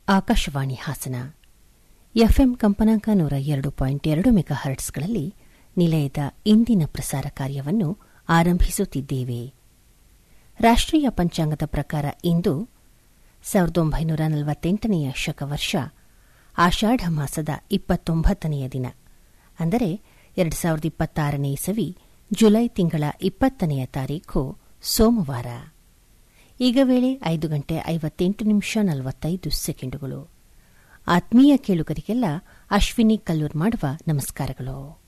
Akashvani Hassan FM ಕಂಪನಾಂಕ ನೂರ ಎರಡು ಪಾಯಿಂಟ್ ಎರಡು ಮೆಗಾ ಹರ್ಟ್ಸ್ಗಳಲ್ಲಿ ನಿಲಯದ ಇಂದಿನ ಪ್ರಸಾರ ಕಾರ್ಯವನ್ನು ಆರಂಭಿಸುತ್ತಿದ್ದೇವೆ ರಾಷ್ಟ್ರೀಯ ಪಂಚಾಂಗದ ಪ್ರಕಾರ ಇಂದು ಸಾವಿರದ ಒಂಬೈನೂರ ನಲವತ್ತೆಂಟನೆಯ ಶಕವರ್ಷ ಆಷಾಢ ಮಾಸದ ಇಪ್ಪತ್ತೊಂಬತ್ತನೆಯ ದಿನ ಅಂದರೆ ಎರಡು ಸಾವಿರದ ಇಪ್ಪತ್ತಾರನೇ ಇಸವಿ ಜುಲೈ ತಿಂಗಳ ಇಪ್ಪತ್ತನೆಯ ತಾರೀಖು ಸೋಮವಾರ ಈಗ ವೇಳೆ ಐದು ಗಂಟೆ ಐವತ್ತೆಂಟು ನಿಮಿಷ ನಲವತ್ತೈದು ಸೆಕೆಂಡುಗಳು ಆತ್ಮೀಯ ಕೇಳುಗರಿಗೆಲ್ಲ ಅಶ್ವಿನಿ ಕಲ್ಲೂರ್ ಮಾಡುವ ನಮಸ್ಕಾರಗಳು